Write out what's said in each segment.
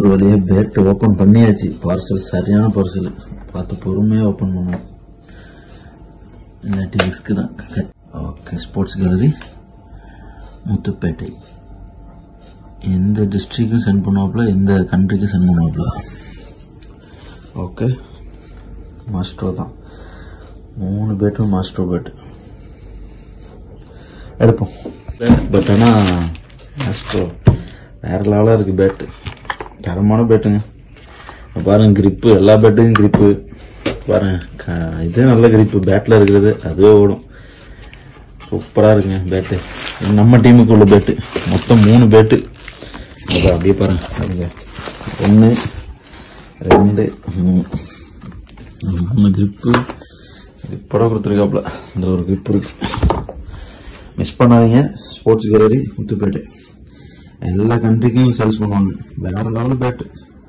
ஒரு வழியா bat open parcel பார்சல் சரியான பார்சல் பார்த்து பொறுமையா ஓபன் பண்ணுவோம் இல்லாட்டி ரிஸ்க் தான் ஓகே ஸ்போர்ட்ஸ் கேலரி முத்துப்பேட்டை எந்த டிஸ்ட்ரிக்டும் சென்ட் பண்ணுவாப்புல எந்த கண்ட்ரிக்கும் சென்ட் பண்ணுவாப்புல ஓகே மாஸ்ட்ரோ தான் மூணு பேட்டும் மாஸ்ட்ரோ பேட் எடுப்போம் பட் ஆனால் மாஸ்ட்ரோ வேற லெவலாக இருக்கு பேட்டு தரமான பேட்டுங்க இப்ப பாருங்க கிரிப்பு எல்லா பேட்டுக்கும் கிரிப்பு பாருங்க க- இதே நல்ல கிரிப்பு பேட்டில் இருக்கிறது அதுவே ஓடும் சூப்பராக இருக்குங்க பேட்டு இது நம்ம டீமுக்கு உள்ள பேட்டு மொத்தம் மூணு பேட்டு அது அப்படியே பாருங்க பாருங்க ஒன்று ரெண்டு மூணு மூணு கிரிப்பு கிரிப்போட கொடுத்துருக்காப்புல இந்த ஒரு கிரிப் இருக்கு மிஸ் பண்ணாதீங்க ஸ்போர்ட்ஸ் கேலரி முத்துப்பேட்டை எல்லா கண்ட்ரிக்கும் சேல்ஸ் பண்ணுவாங்க வேற லெவல் பேட்டு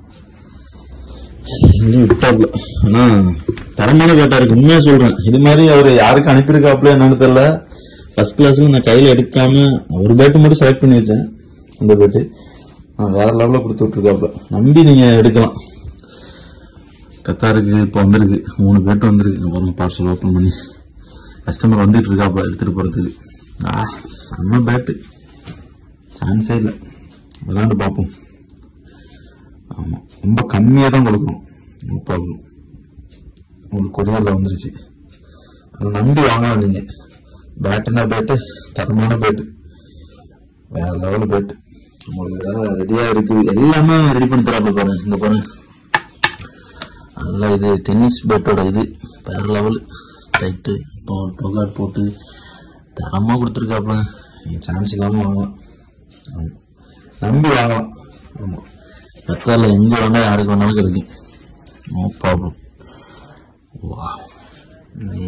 இன்னும் விட்டாப்ல ஆனா தரமான பேட்டா இருக்கு உண்மையா சொல்றேன் இது மாதிரி அவர் யாருக்கு அனுப்பியிருக்காப்ல என்னன்னு தெரியல ஃபர்ஸ்ட் கிளாஸ்ல நான் கையில எடுக்காம ஒரு பேட்டு மட்டும் செலக்ட் பண்ணி வச்சேன் அந்த பேட்டு நான் வேற லெவல்ல கொடுத்து விட்டுருக்காப்ல நம்பி நீங்க எடுக்கலாம் கத்தாருக்கு இப்போ வந்திருக்கு மூணு பேட்டு வந்திருக்கு அப்புறம் பார்சல் ஓப்பன் பண்ணி கஸ்டமர் வந்துட்டு இருக்காப்ல எடுத்துட்டு போறதுக்கு ஆ செம்ம பேட்டு சான்ஸே இல்லை விளாண்டு பார்ப்போம் ஆமாம் ரொம்ப கம்மியாக தான் கொடுக்கணும் நோ ப்ராப்ளம் உங்களுக்கு கொரியாரில் வந்துருச்சு அதை நம்பி வாங்கலாம் நீங்கள் பேட்டுனா பேட்டு தரமான பேட்டு வேற லெவல் பேட்டு உங்களுக்கு ரெடியாக இருக்குது எல்லாமே ரெடி பண்ணி தராப்ப பாருங்க இந்த பாருங்க நல்லா இது டென்னிஸ் பேட்டோட இது வேற லெவல் டைட்டு இப்போ டொகாட் போட்டு தரமாக கொடுத்துருக்காப்புல நீங்கள் சான்ஸ் இல்லாமல் வாங்கலாம் ஆமா. நம்பி வாங்கலாம் ஆமாம் கத்தாரில் எங்கே வேணால் யாருக்கு வேணாலும் கிடைக்கும் நோ ப்ராப்ளம் வா நீ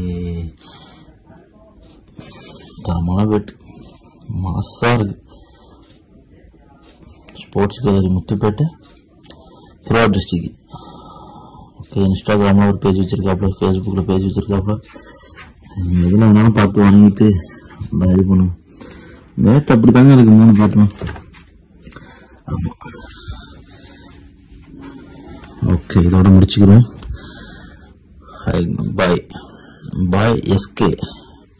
தரமான பேட்டு மாசாக இருக்கு sports gallery Muthupettai Thiruvarur district okay இன்ஸ்டாகிராமில் ஒரு பேஜ் வச்சிருக்காப்புல ஃபேஸ்புக்கில் பேஜ் வச்சிருக்காப்புல நீங்கள் எதில் வேணாலும் பார்த்து வாங்கிட்டு இந்த இது பண்ணுங்க ரேட் அப்படி தாங்க இருக்கு மூணு பேட்டும் ஆமாம் ஓகே இதோட முடிச்சுக்கிறோம் ஹை பாய் பாய் எஸ்கே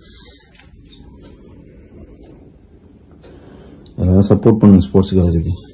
எல்லாரும் சப்போர்ட் பண்ணுங்க ஸ்போர்ட்ஸ் கேலரிக்கு